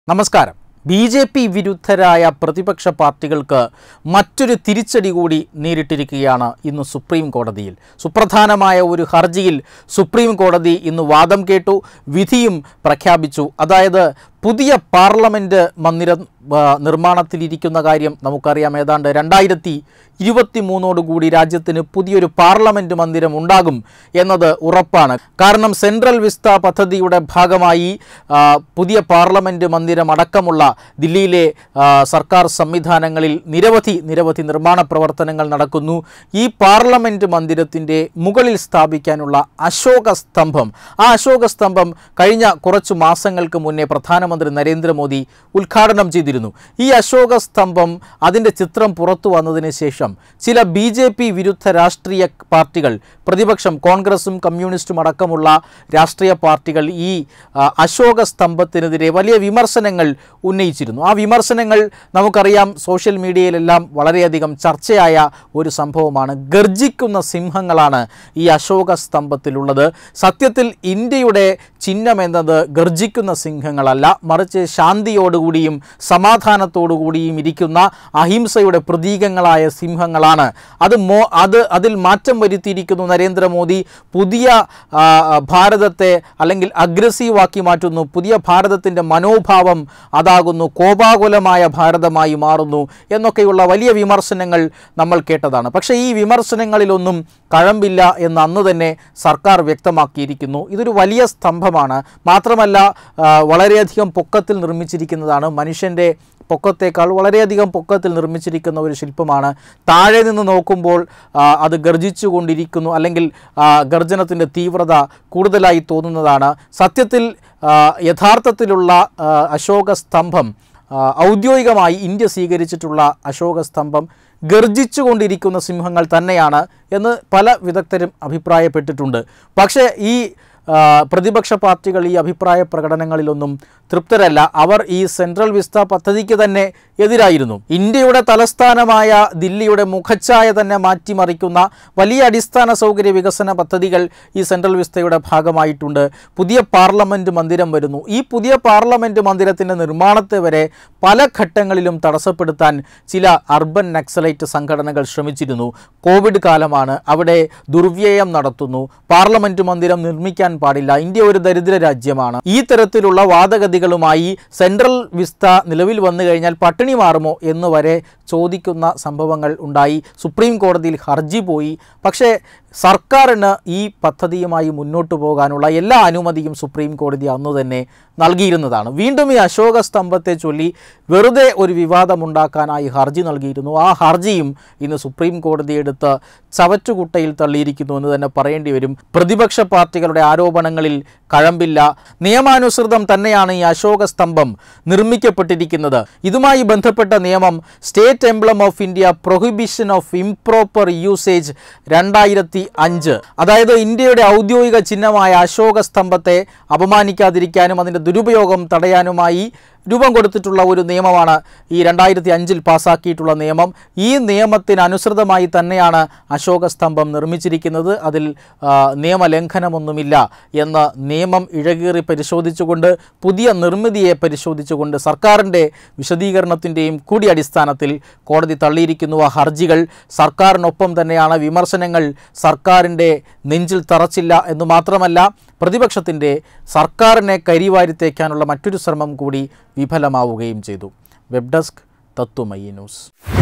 നമസ്കാരം B J P വിരുദ്ധരായ പ്രതിപക്ഷ പാർട്ടികൾക്ക് മറ്റൊരു തിരിച്ചടി കൂടി നേരിട്ടിരിക്കുകയാണ് ഇന്ന് സുപ്രീം കോടതിയിൽ സുപ്രധാനമായ ഒരു ഹർജിയിൽ സുപ്രീം കോടതി ഇന്ന് വാദം കേട്ടു വിധിയും പ്രഖ്യാപിച്ചു അതായത് പുതിയ പാർലമെൻറ്റ് മന്ദിരം ആ, നിർമ്മാണത്തിലിരിക്കുന്ന കാര്യം നമുക്കറിയാം ഏതാണ്ട് രണ്ടായിരത്തി ഇരുപത്തി മൂന്നോടുകൂടി രാജ്യത്തിന് പുതിയൊരു പാർലമെൻറ്റ് മന്ദിരം ഉണ്ടാകും എന്നത് ഉറപ്പാണ് കാരണം സെൻട്രൽ വിസ്ത പദ്ധതിയുടെ ഭാഗമായി ആ, പുതിയ പാർലമെൻറ്റ് മന്ദിരം അടക്കമുള്ള ദില്ലിയിലെ ആ, സർക്കാർ സംവിധാനങ്ങളിൽ നിരവധി നിരവധി നിർമ്മാണ പ്രവർത്തനങ്ങൾ നടക്കുന്നു ഈ പാർലമെൻറ്റ് മന്ദിരത്തിൻ്റെ മുകളിൽ സ്ഥാപിക്കാനുള്ള അശോക സ്തംഭം ആ അശോക സ്തംഭം കഴിഞ്ഞ കുറച്ചു മാസങ്ങൾക്ക് മുന്നേ പ്രധാനമന്ത്രി നരേന്ദ്രമോദി ഉദ്ഘാടനം ചെയ്തിരുന്നു ഈ അശോക സ്തംഭം അതിൻ്റെ ചിത്രം പുറത്തു വന്നതിന് ശേഷം ചില ബി ജെ പി വിരുദ്ധ രാഷ്ട്രീയ പാർട്ടികൾ പ്രതിപക്ഷം കോൺഗ്രസും കമ്മ്യൂണിസ്റ്റും അടക്കമുള്ള രാഷ്ട്രീയ പാർട്ടികൾ ഈ ആ, അശോക സ്തംഭത്തിനെതിരെ വലിയ വിമർശനങ്ങൾ ഉന്നയിച്ചിരുന്നു ആ വിമർശനങ്ങൾ നമുക്കറിയാം സോഷ്യൽ മീഡിയയിലെല്ലാം വളരെയധികം ചർച്ചയായ ഒരു സംഭവമാണ് ഗർജിക്കുന്ന സിംഹങ്ങളാണ് ഈ അശോക സ്തംഭത്തിലുള്ളത് സത്യത്തിൽ ഇന്ത്യയുടെ ചിഹ്നം എന്നത് ഗർജിക്കുന്ന സിംഹങ്ങളല്ല മറിച്ച് ശാന്തിയോടുകൂടിയും സമാധാനത്തോടുകൂടിയും ഇരിക്കുന്ന അഹിംസയുടെ പ്രതീകങ്ങളായ സിംഹങ്ങളാണ് അത് മോ അത് അതിൽ മാറ്റം വരുത്തിയിരിക്കുന്നു നരേന്ദ്രമോദി പുതിയ ആ, ഭാരതത്തെ അല്ലെങ്കിൽ അഗ്രസീവാക്കി മാറ്റുന്നു പുതിയ ഭാരതത്തിൻ്റെ മനോഭാവം അതാകുന്നു കോപാകുലമായ ഭാരതമായി മാറുന്നു എന്നൊക്കെയുള്ള വലിയ വിമർശനങ്ങൾ നമ്മൾ കേട്ടതാണ് പക്ഷേ ഈ വിമർശനങ്ങളിലൊന്നും കഴമ്പില്ല എന്ന് അന്ന് തന്നെ സർക്കാർ വ്യക്തമാക്കിയിരിക്കുന്നു ഇതൊരു വലിയ സ്തംഭമാണ് മാത്രമല്ല ആ, വളരെയധികം പൊക്കത്തിൽ നിർമ്മിച്ചിരിക്കുന്നതാണ് മനുഷ്യൻ്റെ പൊക്കത്തേക്കാൾ വളരെയധികം പൊക്കത്തിൽ നിർമ്മിച്ചിരിക്കുന്ന ഒരു ശില്പമാണ് താഴെ നിന്ന് നോക്കുമ്പോൾ ആ, അത് ഗർജിച്ചു കൊണ്ടിരിക്കുന്നു അല്ലെങ്കിൽ ആ, ഗർജനത്തിൻ്റെ തീവ്രത കൂടുതലായി തോന്നുന്നതാണ് സത്യത്തിൽ ആ, യഥാർത്ഥത്തിലുള്ള ആ, അശോക സ്തംഭം ആ, ഔദ്യോഗികമായി ഇന്ത്യ സ്വീകരിച്ചിട്ടുള്ള അശോക സ്തംഭം ഗർജിച്ചുകൊണ്ടിരിക്കുന്ന സിംഹങ്ങൾ തന്നെയാണ് എന്ന് പല വിദഗ്ധരും അഭിപ്രായപ്പെട്ടിട്ടുണ്ട് പക്ഷേ ഈ ആ, പ്രതിപക്ഷ പാർട്ടികൾ ഈ അഭിപ്രായ പ്രകടനങ്ങളിലൊന്നും തൃപ്തരല്ല അവർ ഈ സെൻട്രൽ വിസ്ത പദ്ധതിക്ക് തന്നെ എതിരായിരുന്നു ഇന്ത്യയുടെ തലസ്ഥാനമായ ദില്ലിയുടെ മുഖച്ഛായ തന്നെ മാറ്റിമറിക്കുന്ന വലിയ അടിസ്ഥാന സൗകര്യ വികസന പദ്ധതികൾ ഈ സെൻട്രൽ വിസ്തയുടെ ഭാഗമായിട്ടുണ്ട് പുതിയ പാർലമെൻറ്റ് മന്ദിരം വരുന്നു ഈ പുതിയ പാർലമെൻറ്റ് മന്ദിരത്തിൻ്റെ നിർമ്മാണത്തെ വരെ പല ഘട്ടങ്ങളിലും തടസ്സപ്പെടുത്താൻ ചില അർബൻ നക്സലൈറ്റ് സംഘടനകൾ ശ്രമിച്ചിരുന്നു കോവിഡ് കാലമാണ് അവിടെ ദുർവ്യയം നടത്തുന്നു പാർലമെൻറ്റ് മന്ദിരം നിർമ്മിക്കാൻ പാടില്ല ഇന്ത്യ ഒരു ദരിദ്ര രാജ്യമാണ് ഈ തരത്തിലുള്ള വാദഗതികളുമായി സെൻട്രൽ വിസ്ത നിലവിൽ വന്നു കഴിഞ്ഞാൽ പട്ടിണി മാറുമോ എന്ന് വരെ ചോദിക്കുന്ന സംഭവങ്ങൾ ഉണ്ടായി സുപ്രീം കോടതിയിൽ ഹർജി പോയി പക്ഷേ സർക്കാരിന് ഈ പദ്ധതിയുമായി മുന്നോട്ട് പോകാനുള്ള എല്ലാ അനുമതിയും സുപ്രീം കോടതി അന്ന് തന്നെ നൽകിയിരുന്നതാണ് വീണ്ടും ഈ അശോക സ്തംഭത്തെ ചൊല്ലി വെറുതെ ഒരു വിവാദമുണ്ടാക്കാനായി ഹർജി നൽകിയിരുന്നു ആ ഹർജിയും ഇന്ന് സുപ്രീം കോടതി എടുത്ത് ചവറ്റുകുട്ടയിൽ തള്ളിയിരിക്കുന്നു എന്ന് തന്നെ പറയേണ്ടി വരും പ്രതിപക്ഷ പാർട്ടികളുടെ ആരോപണങ്ങളിൽ കഴമ്പില്ല നിയമാനുസൃതം തന്നെയാണ് ഈ അശോക സ്തംഭം നിർമ്മിക്കപ്പെട്ടിരിക്കുന്നത് ഇതുമായി ബന്ധപ്പെട്ട നിയമം state emblem of India prohibition of improper usage രണ്ടായിരത്തി അഞ്ച് അതായത് ഇന്ത്യയുടെ ഔദ്യോഗിക ചിഹ്നമായ അശോക സ്തംഭത്തെ അപമാനിക്കാതിരിക്കാനും അതിൻ്റെ ദുരുപയോഗം തടയാനുമായി രൂപം കൊടുത്തിട്ടുള്ള ഒരു നിയമമാണ് ഈ രണ്ടായിരത്തി അഞ്ചിൽ പാസ്സാക്കിയിട്ടുള്ള നിയമം ഈ നിയമത്തിനനുസൃതമായി തന്നെയാണ് അശോക സ്തംഭം നിർമ്മിച്ചിരിക്കുന്നത് അതിൽ ആ, നിയമലംഘനമൊന്നുമില്ല എന്ന് നിയമം ഇഴകീറി പരിശോധിച്ചുകൊണ്ട് പുതിയ നിർമ്മിതിയെ പരിശോധിച്ചുകൊണ്ട് സർക്കാരിൻ്റെ വിശദീകരണത്തിൻ്റെയും കൂടി അടിസ്ഥാനത്തിൽ കോടതി തള്ളിയിരിക്കുന്നു ആ ഹർജികൾ സർക്കാരിനൊപ്പം തന്നെയാണ് വിമർശനങ്ങൾ സർക്കാരിൻ്റെ നെഞ്ചിൽ തറച്ചില്ല എന്ന് മാത്രമല്ല പ്രതിപക്ഷത്തിൻ്റെ സർക്കാരിനെ കരിവാരിത്തേക്കാനുള്ള മറ്റൊരു ശ്രമം കൂടി വിഫലമാവുകയും ചെയ്തു വെബ് ഡെസ്ക് തത്വമയി ന്യൂസ്